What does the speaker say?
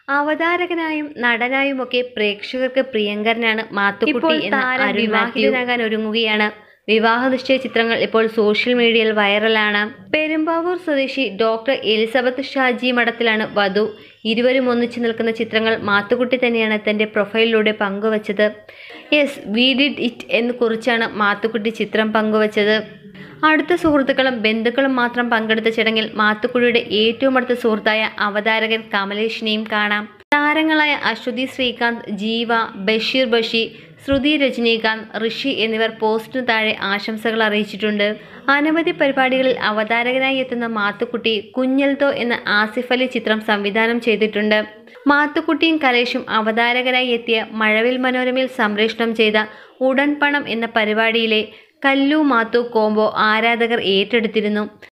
അവതാരകനായും നടനായുമൊക്കെ പ്രേക്ഷകർക്ക് പ്രിയങ്കരനാണ് മാത്തുക്കുട്ടി എന്ന അരുവിവാഹിതനാകാൻ ഒരുങ്ങുകയാണ് വിവാഹ നിശ്ചയ ചിത്രങ്ങൾ ഇപ്പോൾ സോഷ്യൽ മീഡിയയിൽ വൈറലാണ് പെരുമ്പാവൂർ സ്വദേശി ഡോക്ടർ എലിസബത്ത് ഷാജി മഠത്തിലാണ് വധു ഇരുവരും ഒന്നിച്ചു നിൽക്കുന്ന ചിത്രങ്ങൾ മാത്തുക്കുട്ടി തന്നെയാണ് തന്റെ പ്രൊഫൈലിലൂടെ പങ്കുവച്ചത് യെസ് വി ഡിഡ് ഇറ്റ് എന്ന് കുറിച്ചാണ് മാത്തുക്കുട്ടി ചിത്രം പങ്കുവച്ചത് അടുത്ത സുഹൃത്തുക്കളും ബന്ധുക്കളും മാത്രം പങ്കെടുത്ത ചടങ്ങിൽ മാത്തുക്കുട്ടിയുടെ ഏറ്റവും അടുത്ത സുഹൃത്തായ അവതാരകൻ കമലേഷിനെയും കാണാം താരങ്ങളായ അശ്വതി ശ്രീകാന്ത് ജീവ ബഷീർ ബഷി ശ്രുതി രജനീകാന്ത് ഋഷി എന്നിവർ പോസ്റ്റിനു താഴെ ആശംസകൾ അറിയിച്ചിട്ടുണ്ട് അനവധി പരിപാടികളിൽ അവതാരകനായി എത്തുന്ന മാത്തുക്കുട്ടി കുഞ്ഞൽതോ എന്ന ആസിഫ് അലി ചിത്രം സംവിധാനം ചെയ്തിട്ടുണ്ട് മാത്തുക്കുട്ടിയും കലേഷും അവതാരകരായി എത്തിയ മഴവിൽ മനോരമയിൽ സംപ്രേഷണം ചെയ്ത ഉടൻ പണം എന്ന പരിപാടിയിലെ കല്ലു മാത്തു കോംബോ ആരാധകർ ഏറ്റെടുത്തിരുന്നു